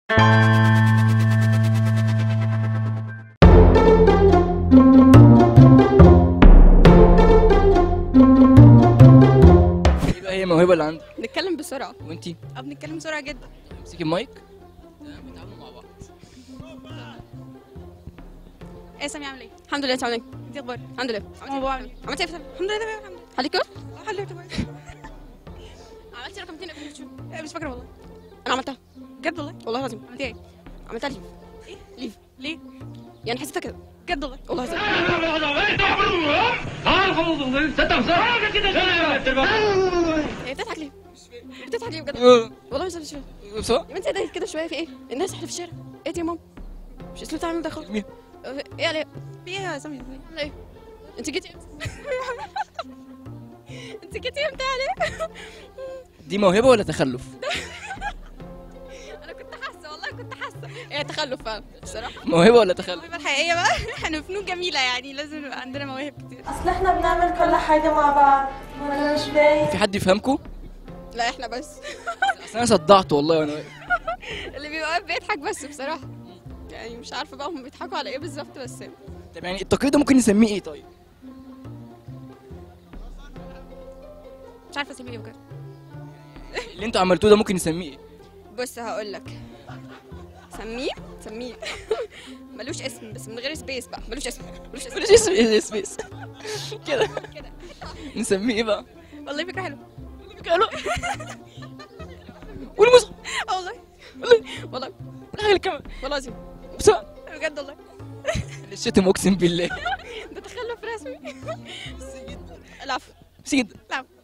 ايه بقى هي الموهبه اللي عندك نتكلم بسرعة وانتي أو بنتكلم بسرعة جدا امسكي المايك تمام، بيتعاملوا مع بعض ايه سامي عامل ايه؟ الحمد لله انت عامل ايه؟ انت اخبارك؟ الحمد لله عملت ايه؟ عملت ايه في الحمد لله تمام الحمد لله حلك كده؟ حلك تمام عملتي رقم اتنين قبل شو؟ مش فاكرة والله انا عملتها بجد والله والله العظيم عملتها ايه؟ عملتها ليف ايه؟ ليف ليه؟ يعني حسيتها كده بجد والله والله العظيم هي بتضحك ليه؟ بتضحك ليه بجد؟ اه، والله مش مش فاهم بص يا بنتي ده كده شويه في ايه؟ الناس احنا في الشارع ايه دي يا ماما؟ مش اسلوب تعمل ده خالص مين؟ ايه علي في ايه يا سامي عامله ايه؟ انت جيتي امتى؟ انت جيتي امتى علي؟ دي موهبه ولا تخلف انا كنت حاسه والله كنت حاسه هي تخلف فعلا الصراحه موهبه ولا تخلف الموهبه الحقيقيه بقى احنا فنون جميله يعني لازم يبقى عندنا مواهب كتير اصل احنا بنعمل كل حاجة مع بعض ولا مش باين في حد يفهمكم لا احنا بس اصل انا صدعت والله وانا واقف. اللي بيبقى واقف بيضحك بس بصراحه يعني مش عارفه بقى هم بيضحكوا على ايه بالظبط بس طب يعني التقرير ده ممكن نسميه ايه طيب مش عارفه اسميه ايه بجد اللي انتوا عملتوه ده ممكن نسميه ايه بص هقول لك سميه سميه ملوش اسم بس من غير سبيس بقى ملوش اسم ملوش اسم مش اسم ايه سبيس كده كده نسميه ايه بقى والله فكره حلوه قالوا والمصحف اه والله والله والله كمان والله العظيم بس بجد والله الشتم اقسم بالله ده تخلف رسمي العفو سيد العفو